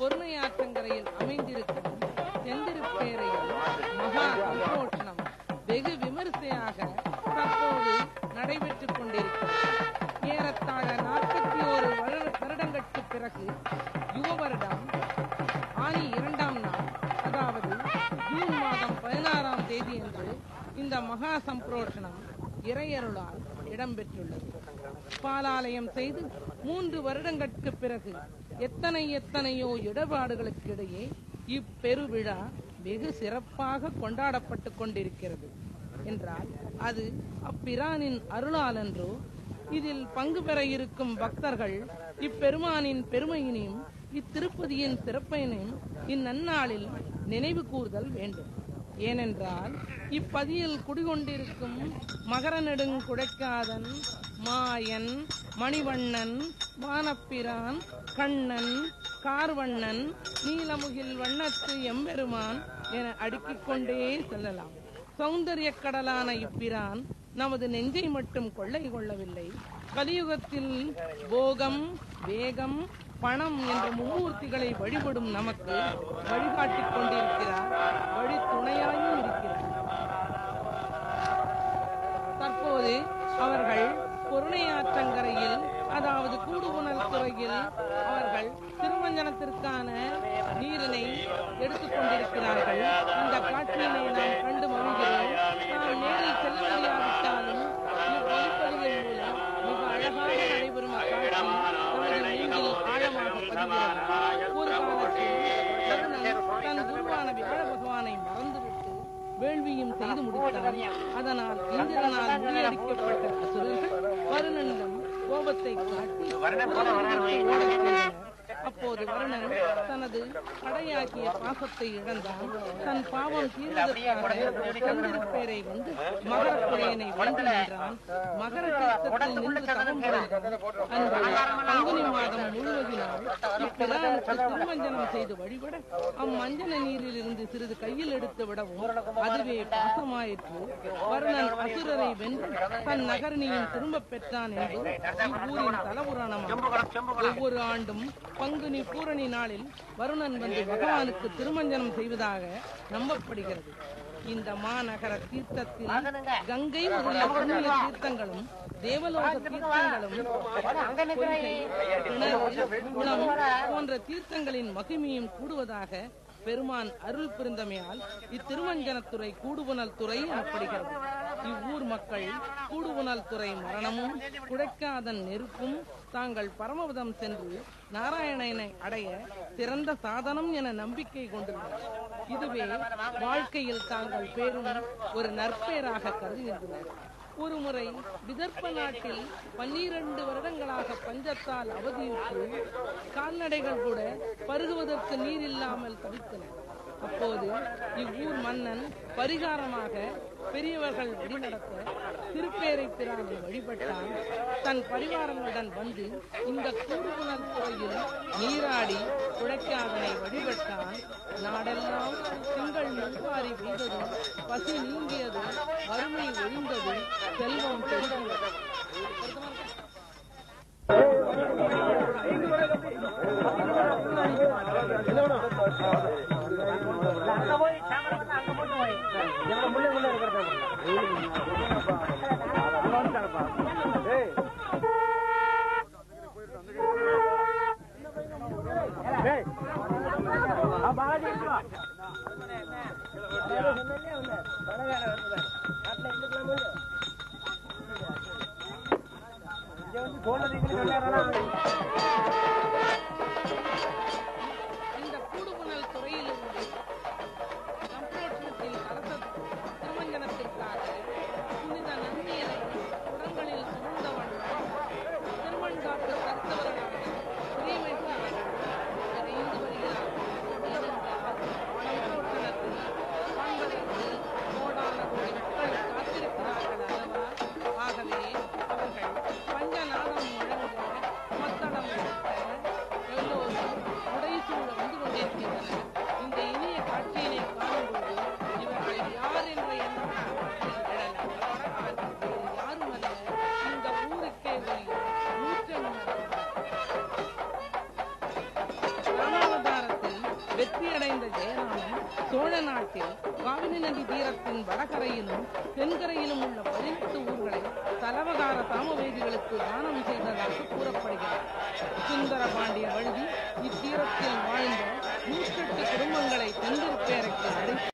பொருணையாற்றங்கரையில் அமைந்திருக்கும் செந்திருப்பேரையில் மகா சந்தோஷனம் வெகு விமரிசையாக தற்போது நடைபெற்றுக் கொண்டிருக்கிறது ஏறத்தாழ நாற்பத்தி ஓரு வருடங்களுக்கு பிறகு யுவ வருடம் ஆனி இரண்டாம் நாள் அதாவது ஜூன் மாதம் பதினாறாம் தேதி அன்று இந்த மகா சம்பிரோஷனம் இறையருளால் இடம்பெற்றுள்ளது பாலாலயம் செய்து மூன்று வருடங்களுக்கு பிறகு எத்தனை எத்தனையோ இடர்பாடுகளுக்கு இடையே இப்பெருவிழா வெகு சிறப்பாக கொண்டாடப்பட்டு கொண்டிருக்கிறது என்றால் அது அப்பிரானின் அருளால் என்றோ இதில் பங்கு பெற இருக்கும் பக்தர்கள் இப்பெருமானின் பெருமையினையும் இத்திருப்பதியின் சிறப்பினையும் இந்நன்னாளில் நினைவு கூர்தல் வேண்டும் ஏனென்றால் இப்பதியில் குடிகொண்டிருக்கும் மகர நெடுங்குடைக்காதன் மாயன் மணிவண்ணன் வானப்பிரான் கண்ணன் கார்வண்ணன் நீலமுகில் வண்ணத்து எம்பெருமான் என அடுக்கிக் கொண்டே செல்லலாம் சௌந்தரிய கடலான இப்பிரான் நமது நெஞ்சை மட்டும் கொள்ளை கொள்ளவில்லை கலியுகத்தில் போகம் வேகம் பணம் என்ற மும்மூர்த்திகளை வழிபடும் நமக்கு வழிகாட்டிக் கொண்டிருக்கிறார் வழி துணையாயும் இருக்கிறார் தற்போது அவர்கள் பொருணையாற்றங்கரையில் அதாவது கூடுபுணல் துறையில் அவர்கள் திருமஞ்சனத்திற்கான நீரினை எடுத்துக் கொண்டிருக்கிறார்கள் இந்த காட்சியினை நாம் கண்டு மகிழ்கிறோம் நாம் நேரில் செல்ல முடியாவிட்டாலும் இவ்வொலிப்பதிவின் மூலம் மிக அழகாக நடைபெறும் அக்காட்சி நமது நெஞ்சில் ஆழமாக பதிகிறது ஒரு காலத்தில் கருணன் தன் குருவான வியாழ பகவானை மறந்துவிட்டு வேள்வியும் செய்து முடித்தார் அதனால் இந்திரனால் முறியடிக்கப்பட்ட அசுரர்கள் வருணனிடம் கோபத்தை காட்டி ஓடச் செய்தனர். அப்போது வருணன் தனது படையாகிய பாசத்தை இழந்தான் தன் பாவம் தீர்வதற்காக சந்திரப்பேரை வந்து மகர குழையனை வேண்டி நின்றான் மகர தீர்த்தத்தில் நின்று தவம் புரிந்தான் அன்று பங்குனி மாதம் முழுவதினால் இப்பிரானுக்கு திருமஞ்சனம் செய்து வழிபட அம்மஞ்சன நீரில் இருந்து சிறிது கையில் எடுத்து விடவும் அதுவே பாசமாயிற்று வருணன் அசுரரை வென்று தன் நகரணியும் திரும்பப் பெற்றான் என்பது இவ்வூரின் தலபுராணமாகும் ஒவ்வொரு ஆண்டும் பங்குனி பூரணி நாளில் வருணன் வந்து பகவானுக்கு திருமஞ்சனம் செய்வதாக நம்பப்படுகிறது இந்த மாநகர தீர்த்தத்தில் கங்கை முதலிய புண்ணிய தீர்த்தங்களும் தேவலோக தீர்த்தங்களும் பொய்கை, கிணறு, குளம் போன்ற தீர்த்தங்களின் மகிமையும் கூடுவதாக பெருமான் அருள் புரிந்தமையால் இத்திருமஞ்சனத்துறை கூடுபுணல் துறை எனப்படுகிறது இவ்வூர் மக்கள் கூடுபுணல் துறை மரணமும் குடைக்காதன் நெருப்பும் தாங்கள் பரமபதம் சென்று நாராயணனை அடைய சிறந்த சாதனம் என நம்பிக்கை கொண்டுள்ளனர் இதுவே வாழ்க்கையில் தாங்கள் பேரும் ஒரு நற்பெயராக கருதுகின்றனர் ஒருமுறை விதர்ப்ப நாட்டில் பன்னிரண்டு வருடங்களாக பஞ்சத்தால் அவதியுற்று கால்நடைகள் கூட பருகுவதற்கு நீர் இல்லாமல் தவித்தன அப்போது இவ்வூர் மன்னன் பரிகாரமாக பெரியவர்கள் வழிநடத்த திருப்பேரை பிரானை வழிபட்டான் தன் பரிவாரங்களுடன் வந்து இந்த கூடுபுணர் கோயில் நீராடி குடைக்காதனை வழிபட்டான் நாடெல்லாம் திங்கள் நெல்வாரி பெய்தது பசி நீங்கியது வறுமை ஒழிந்தது செல்வம் பெருகியது இந்த கூடுபுணல் துறையிலிருந்து சம்பிரோட்சணத்தில் அரச திருமஞ்சனத்திற்காக புனித நன்மையை குடங்களில் சுமந்த வண்ணம் திருமண்காட்டு கருத்தவர்களாக பிரியமைக்காக விரைந்து வருகிறார் ஏனென்றால் வெற்றியடைந்த ஜெயராமன் சோழ நாட்டில் காவிரி நதி தீரத்தின் வடகரையிலும் தென்கரையிலும் உள்ள பதினெட்டு ஊர்களை தலவகார சாமவேதிகளுக்கு தானம் செய்ததாக கூறப்படுகிறது சுந்தர பாண்டிய வழுதி இத்தீரத்தில் வாழ்ந்த நூற்றெட்டு குடும்பங்களை தென்திருப்பேரைக்கு அழைத்து